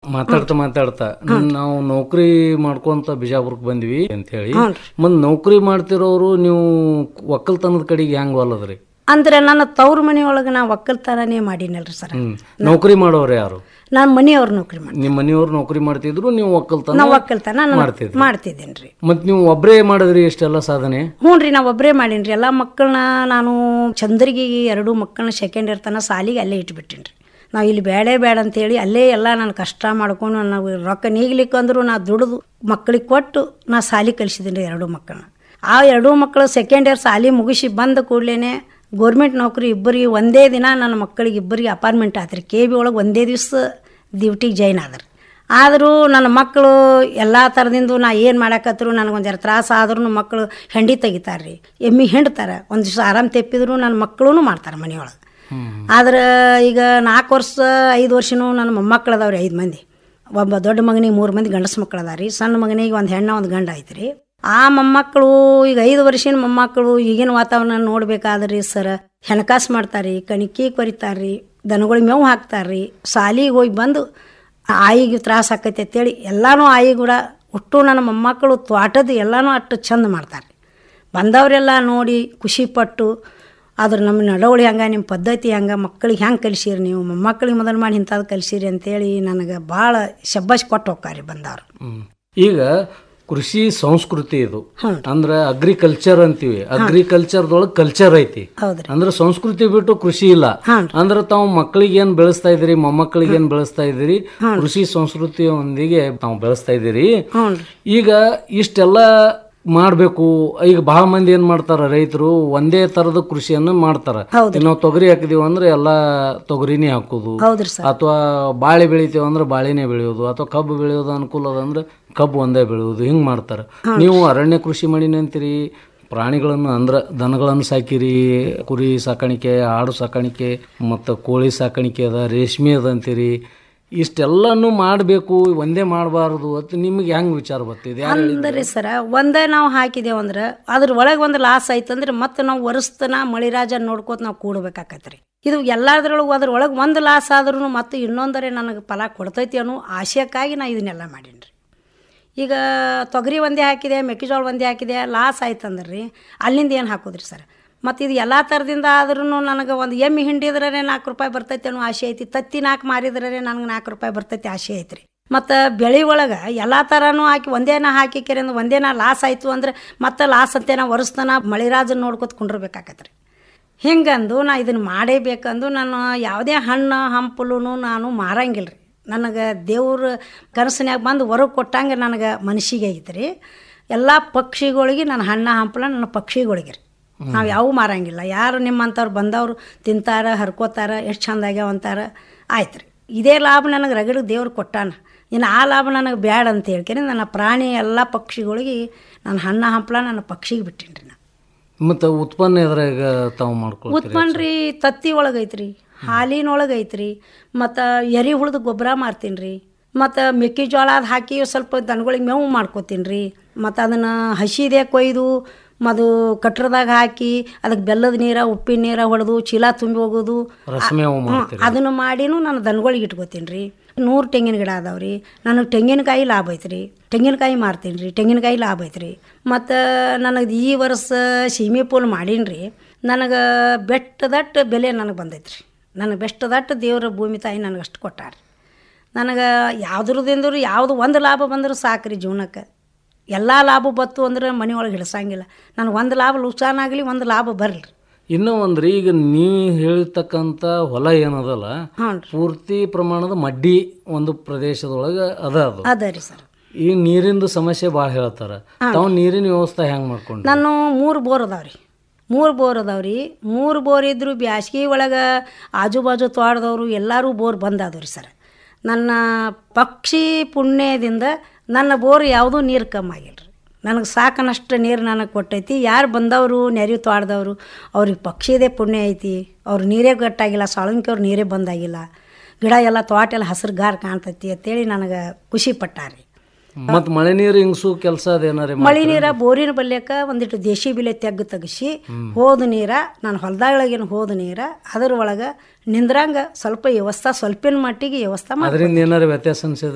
ಮಾತಾಡ್ತಾ ಮಾತಾಡ್ತಾ ನಾವು ನೌಕರಿ ಮಾಡ್ಕೊಂತ ಬಿಜಾಪುರಕ್ಕೆ ಬಂದ್ವಿ ಅಂತ ಹೇಳಿ ಹ್ಞೂನ್ರಿ. ಮತ್ ನೌಕರಿ ಮಾಡ್ತಿರೋರು ನೀವು ಒಕ್ಕಲ್ತನದ ಕಡೆಗೆ ಹೆಂಗ್ ಒಲ್ಲದ್ರಿ ಅಂದ್ರೆ ನನ್ನ ತವ್ರ ಮನೆಯೊಳಗೆ ನಾ ಒಕ್ಕಲ್ತನನೇ ಮಾಡೀನಲ್ರಿ ಸರ್ ಹ್ಮ್ ನೌಕರಿ ಮಾಡೋರು ಯಾರು ನಾನು ಮನೆಯವ್ರ ನೌಕರಿ ಮಾಡಿ ನಿಮ್ ಮನೆಯವ್ರು ನೌಕರಿ ಮಾಡ್ತಿದ್ರು ನೀವು ಒಕ್ಕಲ್ತನ ನಾವು ಒಕ್ಕಲ್ತನ ನಾನು ಮಾಡ್ತಿದ್ರಿ. ಮಾಡ್ತಿದ್ದೇನ್ರಿ ಮತ್ ನೀವು ಒಬ್ರೇ ಮಾಡಿದ್ರಿ ಇಷ್ಟೆಲ್ಲ ಸಾಧನೆ ಹ್ಞೂ ರೀ ನಾ ಒಬ್ಬರೇ ಮಾಡೀನಿ ಎಲ್ಲ ಮಕ್ಕಳನ್ನ ನಾನು ಚಂದ್ರಿಗೆ ಎರಡು ಮಕ್ಕಳನ್ನ ಸೆಕೆಂಡ್ ಇಯರ್ ತನಕ ಸಾಲಿಗೆ ಅಲ್ಲೇ ಇಟ್ಬಿಟ್ಟೀನಿ ರೀ ನಾವು ಇಲ್ಲಿ ಬೇಡೇ ಬೇಡ ಅಂತೇಳಿ ಅಲ್ಲೇ ಎಲ್ಲ ನಾನು ಕಷ್ಟ ಮಾಡ್ಕೊಂಡು ನಾವು ರೊಕ್ಕ ನೀಗ್ಲಿಕ್ಕೆ ಅಂದ್ರು ನಾ ದುಡಿದು ಮಕ್ಕಳಿಗೆ ಕೊಟ್ಟು ನಾ ಸಾಲಿ ಕಲಿಸಿದ್ದೀನಿ ರೀ ಎರಡು ಮಕ್ಕಳನ್ನ ಆ ಎರಡೂ ಮಕ್ಕಳು ಸೆಕೆಂಡ್ ಇಯರ್ ಸಾಲಿ ಮುಗಿಸಿ ಬಂದ ಕೂಡಲೇ ಗೌರ್ಮೆಂಟ್ ನೌಕರಿ ಇಬ್ಬರಿಗೆ ಒಂದೇ ದಿನ ನನ್ನ ಮಕ್ಕಳಿಗೆ ಇಬ್ಬರಿಗೆ ಅಪಾರ್ಟ್ಮೆಂಟ್ ಆತ್ರಿ ಕೆ ಬಿ ಒಳಗೆ ಒಂದೇ ದಿವಸ ಡ್ಯೂಟಿಗೆ ಜಾಯ್ನ್ ಆದ್ರಿ ಆದರೂ ನನ್ನ ಮಕ್ಕಳು ಎಲ್ಲ ಥರದಿಂದ ನಾ ಏನು ಮಾಡಕತ್ರು ನನಗೊಂದು ಜರ ತ್ರಾಸ ಆದ್ರೂ ಮಕ್ಕಳು ಹೆಂಡಿ ತೆಗಿತಾರೆ ರೀ ಎಮ್ಮಿ ಹಿಂಡ್ತಾರೆ ಒಂದು ದಿವಸ ಆರಾಮ್ ತೆಪ್ಪಿದ್ರು ನನ್ನ ಮಕ್ಕಳು ಮಾಡ್ತಾರೆ ಮನೆಯೊಳಗೆ ಆದ್ರೆ ಈಗ ನಾಲ್ಕು ವರ್ಷ ಐದು ವರ್ಷನೂ ನನ್ನ ಮೊಮ್ಮಕ್ಕಳು ಅದಾವ್ರಿ ಐದು ಮಂದಿ ಒಬ್ಬ ದೊಡ್ಡ ಮಗನಿಗೆ ಮೂರು ಮಂದಿ ಗಂಡಸು ಮಕ್ಕಳು ಅದಾವ ರೀ ಸಣ್ಣ ಮಗನಿಗೆ ಒಂದು ಹೆಣ್ಣ ಒಂದು ಗಂಡ ಐತ್ರಿ ಆ ಮೊಮ್ಮಕ್ಕಳು ಈಗ ಐದು ವರ್ಷದ ಮೊಮ್ಮಕ್ಕಳು ಈಗಿನ ವಾತಾವರಣ ನೋಡ್ಬೇಕಾದ್ರಿ ಸರ್ ಹೆಣಕಾಸು ಮಾಡ್ತಾರೆ ಕಣಿಕಿ ಕೊರಿತಾರ್ರಿ ದನಗಳಿಗೆ ಮೇವು ಹಾಕ್ತಾರ್ರಿ ಸಾಲಿಗೆ ಹೋಗಿ ಬಂದು ಆಯಿಗೆ ತ್ರಾಸ ಆಕೈತೆ ಅಂತೇಳಿ ಎಲ್ಲನೂ ಆಯಿ ಕೂಡ ಒಟ್ಟು ನನ್ನ ಮೊಮ್ಮಕ್ಕಳು ತ್ವಾಟದ ಎಲ್ಲನೂ ಅಷ್ಟು ಚಂದ ಮಾಡ್ತಾರೆ ಬಂದವರೆಲ್ಲ ನೋಡಿ ಖುಷಿಪಟ್ಟು ಆದ್ರೆ ನಮ್ಮ ನಡವಳಿ ಹಂಗೆ ನಿಮ್ಮ ಪದ್ಧತಿ ಹಂಗೆ ಮಕ್ಕಳಿಗೆ ಹೆಂಗೆ ಕಲಿಸಿರಿ ನೀವು ಮೊಮ್ಮಕ್ಕಳಿಗೆ ಮೊದಲು ಮಾಡಿ ಇಂಥದ್ದು ಕಲಿಸಿರಿ ಅಂತೇಳಿ ನನಗೆ ಭಾಳ ಶಬ್ಬಾಷ್ ಕೊಟ್ಟು ಹೋಗ್ತಾರೆ ಬಂದವರು ಹ್ಮ್. ಈಗ ಕೃಷಿ ಸಂಸ್ಕೃತಿ ಇದು ಅಂದ್ರ ಅಗ್ರಿಕಲ್ಚರ್ ಅಂತೀವಿ ಅಗ್ರಿಕಲ್ಚರ್ದೊಳಗೆ ಕಲ್ಚರ್ ಐತಿ ಹೌದ್ರಿ ಅಂದ್ರೆ ಸಂಸ್ಕೃತಿ ಬಿಟ್ಟು ಕೃಷಿ ಇಲ್ಲ ಹಾನ್ರಿ. ಅಂದ್ರೆ ತಾವು ಮಕ್ಕಳಿಗೆ ಏನ್ ಬೆಳೆಸ್ತಾ ಇದ್ದೀರಿ ಮೊಮ್ಮಕ್ಕಳಿಗೆ ಏನ್ ಬೆಳೆಸ್ತಾ ಇದ್ದೀರಿ ಕೃಷಿ ಸಂಸ್ಕೃತಿಯೊಂದಿಗೆ ತಾವು ಬೆಳೆಸ್ತಾ ಇದ್ದೀರಿ ಹ್ಞೂ ರೀ ಈಗ ಇಷ್ಟೆಲ್ಲ ಮಾಡ್ಬೇಕು ಈಗ ಬಹಳ ಮಂದಿ ಏನ್ ಮಾಡ್ತಾರ ರೈತರು ಒಂದೇ ತರದ ಕೃಷಿಯನ್ನು ಮಾಡ್ತಾರ ಈಗ ನಾವು ತೊಗರಿ ಹಾಕಿದೀವಿ ಅಂದ್ರೆ ಎಲ್ಲಾ ತೊಗರಿನೇ ಹಾಕೋದು ಹೌದ್ರಿ ಸರ್ ಅಥವಾ ಬಾಳೆ ಬೆಳಿತೀವಿ ಅಂದ್ರೆ ಬಾಳೆನೇ ಬೆಳೆಯೋದು ಅಥವಾ ಕಬ್ಬು ಬೆಳೆಯೋದು ಅನುಕೂಲ ಅದ ಅಂದ್ರೆ ಕಬ್ಬು ಒಂದೇ ಬೆಳೆಯೋದು ಹಿಂಗ್ ಮಾಡ್ತಾರ ನೀವು ಅರಣ್ಯ ಕೃಷಿ ಮಾಡೀನಿ ಅಂತೀರಿ ಪ್ರಾಣಿಗಳನ್ನು ಅಂದ್ರ ದನಗಳನ್ನು ಸಾಕಿರಿ ಕುರಿ ಸಾಕಾಣಿಕೆ ಆಡು ಸಾಕಾಣಿಕೆ ಮತ್ತು ಕೋಳಿ ಸಾಕಾಣಿಕೆ ಅದ ರೇಷ್ಮೆ ಅದ ಅಂತೀರಿ ಇಷ್ಟೆಲ್ಲನೂ ಮಾಡಬೇಕು ಒಂದೇ ಮಾಡಬಾರ್ದು ಅಂತ ನಿಮ್ಗೆ ಹೆಂಗ್ ವಿಚಾರ ಬರ್ತಿದೆ ಯಾರು ಅಂದ್ರೆ ಸರ ಒಂದೇ ನಾವು ಹಾಕಿದೇವು ಅಂದ್ರೆ ಅದ್ರ ಒಳಗೆ ಒಂದು ಲಾಸ್ ಆಯ್ತಂದ್ರೆ ಮತ್ತೆ ನಾವು ವರ್ಷತನ ಮಳಿರಾಜ ನೋಡ್ಕೋತ ನಾವು ಕೂಡ್ಬೇಕಾಕತ್ರಿ ಇದು ಎಲ್ಲದ್ರೊಳಗೆ ಅದ್ರ ಒಳಗೆ ಒಂದು ಲಾಸ್ ಆದ್ರೂ ಮತ್ತೆ ಇನ್ನೊಂದರೆ ನನಗೆ ಫಲ ಕೊಡ್ತೈತಿ ಅನ್ನೋ ಆಶಯಕ್ಕಾಗಿ ನಾ ಇದನ್ನೆಲ್ಲ ಮಾಡೀನಿ ರೀ ಈಗ ತೊಗರಿ ಒಂದೇ ಹಾಕಿದೆ ಮೆಕ್ಕೆಜೋಳ ಒಂದೇ ಹಾಕಿದೆ ಲಾಸ್ ಆಯ್ತಂದ್ರೆ ರೀ ಅಲ್ಲಿಂದ ಏನು ಹಾಕೋದ್ರಿ ಸರ್ ಮತ್ತು ಇದು ಎಲ್ಲ ಥರದಿಂದ ಆದ್ರೂ ನನಗೆ ಒಂದು ಎಮ್ಮೆ ಹಿಂಡಿದ್ರೆ ನಾಲ್ಕು ರೂಪಾಯಿ ಬರ್ತೈತೆ ಅನ್ನೋ ಆಸೆ ಐತಿ ತತ್ತಿ ನಾಲ್ಕು ಮಾರಿದ್ರೆ ನನಗೆ ನಾಲ್ಕು ರೂಪಾಯಿ ಬರ್ತೈತಿ ಆಸೆ ಐತ್ರಿ ಮತ್ತು ಬೆಳೆ ಒಳಗೆ ಎಲ್ಲ ಥರನೂ ಹಾಕಿ ಒಂದೇನ ಹಾಕಿ ಕೆರೆಯಿಂದ ಒಂದೇನ ಲಾಸ್ ಆಯಿತು ಅಂದ್ರೆ ಮತ್ತೆ ಲಾಸ್ ಅಂತೇನ ವರ್ಷತನ ಮಳಿರಾಜನ ನೋಡ್ಕೊತ ಕುಂಡಿರ್ಬೇಕಾಕತ್ರಿ ಹಿಂಗಂದು ನಾ ಇದನ್ನು ಮಾಡೇಬೇಕಂದು ನಾನು ಯಾವುದೇ ಹಣ್ಣು ಹಂಪಲು ನಾನು ಮಾರಂಗಿಲ್ಲ ರೀ ನನಗೆ ದೇವ್ರ ಕನಸಿನ್ಯಾಗ ಬಂದು ಹೊರಗೆ ಕೊಟ್ಟಂಗೆ ನನಗೆ ಮನಸ್ಸಿಗೆ ಐತ್ರಿ ಎಲ್ಲ ಪಕ್ಷಿಗಳಿಗೆ ನನ್ನ ಹಣ್ಣ ಹಂಪಲ ನನ್ನ ಪಕ್ಷಿಗಳಿಗೆ ರೀ ನಾವು ಯಾವ ಮಾರಂಗಿಲ್ಲ ಯಾರು ನಿಮ್ಮಂಥವ್ರು ಬಂದವರು ತಿಂತಾರ ಹರ್ಕೋತಾರ ಎಷ್ಟು ಚಂದ ಆಗ್ಯಾವ ಅಂತಾರ ಆಯ್ತು ರೀ ಇದೇ ಲಾಭ ನನಗೆ ರಗಡಿಗೆ ದೇವ್ರು ಕೊಟ್ಟಾನ ಇನ್ನು ಆ ಲಾಭ ನನಗೆ ಬ್ಯಾಡ ಅಂತ ಹೇಳ್ಕೇನೆ ನನ್ನ ಪ್ರಾಣಿ ಎಲ್ಲ ಪಕ್ಷಿಗಳಿಗೆ ನನ್ನ ಹಣ್ಣ ಹಂಪಲ ನನ್ನ ಪಕ್ಷಿಗೆ ಬಿಟ್ಟೀನಿ ರೀ ನಾನು ಮತ್ತೆ ಉತ್ಪನ್ನ ಎದ್ರಾಗ ತಾವು ಮಾಡ್ಕೊಳ್ತೀರಿ ಉತ್ಪನ್ನ ರೀ ತತ್ತಿ ಒಳಗೆ ಐತ್ರಿ ಹಾಲಿನೊಳಗೆ ಐತ್ರಿ ಮತ್ತು ಎರಿ ಹುಳ್ದ ಗೊಬ್ಬರ ಮಾರ್ತೀನಿ ರೀ ಮತ್ತು ಮೆಕ್ಕೆಜೋಳ ಅದು ಹಾಕಿ ಸ್ವಲ್ಪ ದನಗಳಿಗೆ ಮೇವು ಮಾಡ್ಕೋತೀನಿ ರೀ ಮತ್ತು ಅದನ್ನು ಹಸಿದೆ ಕೊಯ್ದು ಮದು ಕಟ್ರದಾಗ ಹಾಕಿ ಅದಕ್ಕೆ ಬೆಲ್ಲದ ನೀರ ಉಪ್ಪಿನ ನೀರ ಹೊಡೆದು ಚೀಲ ತುಂಬಿ ಹೋಗೋದು ರಸಮೇವು ಮಾಡ್ತೀರಿ ಅದನ್ನು ಮಾಡಿನೂ ನಾನು ದನಗಳಿಗೆ ಇಟ್ಕೋತೀನಿ ರೀ ನೂರು ತೆಂಗಿನ ಗಿಡ ಅದಾವೆ ರೀ ನನಗೆ ತೆಂಗಿನಕಾಯಿ ಲಾಭ ಐತ್ರಿ ತೆಂಗಿನಕಾಯಿ ಮಾರ್ತೀನಿ ರೀ ತೆಂಗಿನಕಾಯಿ ಲಾಭ ಐತ್ರಿ ಮತ್ತು ನನಗೆ ಈ ವರ್ಷ ಸೀಮೆ ಪೂಲ್ ಮಾಡೀನಿ ರೀ ನನಗೆ ಬೆಟ್ಟದಟ್ಟು ಬೆಲೆ ನನಗೆ ಬಂದೈತ್ರಿ ನನಗೆ ಬೆಟ್ಟದಟ್ಟು ದೇವ್ರ ಭೂಮಿ ತಾಯಿ ನನಗೆ ಅಷ್ಟು ಕೊಟ್ಟಾರ ನನಗೆ ಯಾವ್ದ್ರದಿಂದ್ರು ಯಾವುದು ಒಂದು ಲಾಭ ಬಂದರೂ ಸಾಕ್ರಿ ಜೀವನಕ್ಕೆ ಎಲ್ಲ ಲಾಭ ಬತ್ತು ಅಂದ್ರೆ ಮನೆಯೊಳಗೆ ಹಿಡ್ಸಂಗಿಲ್ಲ ನನಗೆ ಒಂದು ಲಾಭ ಲುಕ್ಸಾನ್ ಒಂದು ಲಾಭ ಬರಲಿ ಇನ್ನೂ ಒಂದ್ರಿ ಈಗ ನೀ ಹೇಳ್ತಕ್ಕಂಥ ಹೊಲ ಏನದಲ್ಲ ಹ್ಞೂ ರೀ ಪೂರ್ತಿ ಪ್ರಮಾಣದ ಮಡ್ಡಿ ಒಂದು ಪ್ರದೇಶದೊಳಗೆ ಅದ ಅದು ಅದ ರೀ ಸರ್ ಈ ನೀರಿಂದು ಸಮಸ್ಯೆ ಭಾಳ ಹೇಳ್ತಾರ ತಾವು ನೀರಿನ ವ್ಯವಸ್ಥೆ ಹೆಂಗ್ ಮಾಡ್ಕೊಂಡು ನಾನು ಮೂರು ಬೋರ್ ಅದಾವ್ರಿ ಮೂರು ಬೋರ್ ಅದಾವ್ರಿ ಮೂರು ಬೋರ್ ಇದ್ರು ಬ್ಯಾಸ್ಗೆ ಒಳಗೆ ಆಜು ಬಾಜು ತೋಟದವರು ಎಲ್ಲರೂ ಬೋರ್ ಬಂದಾದವ್ರಿ ಸರ್ ನನ್ನ ಪಕ್ಷಿ ಪುಣ್ಯದಿಂದ ನನ್ನ ಬೋರ್ ಯಾವುದೂ ನೀರು ಕಮ್ಮಿ ಆಗಿಲ್ಲ ರೀ ನನಗೆ ಸಾಕನಷ್ಟು ನೀರು ನನಗೆ ಕೊಟ್ಟೈತಿ ಯಾರು ಬಂದವರು ನೆರೆವು ತೋಟದವರು ಅವ್ರಿಗೆ ಪಕ್ಷಿದೇ ಪುಣ್ಯ ಐತಿ ಅವ್ರು ನೀರೇ ಗಟ್ಟಾಗಿಲ್ಲ ಸಾಳುಂಕಿ ಅವ್ರು ನೀರೇ ಬಂದಾಗಿಲ್ಲ ಗಿಡ ಎಲ್ಲ ತೋಟ ಎಲ್ಲ ಹಸಿರುಗಾರ ಕಾಣ್ತೈತಿ ಅಂತೇಳಿ ನನಗೆ ಖುಷಿ ಪಟ್ಟಾರಿ ಮತ್ ಮಳೆ ನೀರು ಹಿಂಗ್ಸು ಕೆಲಸ ಅದೇನಾರ ಮಳಿ ನೀರ ಬೋರಿನ ಬಲ್ಯಕ ಒಂದಿಟ್ಟು ದೇಶಿ ಬಿಲೆ ತೆಗ್ಗು ತೆಗಿಸಿ ಹೋದ ನೀರ ನಾನು ಹೊಲ್ದಾಗಳಗೇನು ಹೋದ ನೀರ ಅದ್ರ ಒಳಗೆ ನಿಂದ್ರಂಗ ಸ್ವಲ್ಪ ವ್ಯವಸ್ಥೆ ಸ್ವಲ್ಪಿನ ಮಟ್ಟಿಗೆ ವ್ಯವಸ್ಥೆ ಮಾಡಿ ಅದರಿಂದ ಏನಾರ ವ್ಯತ್ಯಾಸ ಅನ್ಸಿದ್ರೆ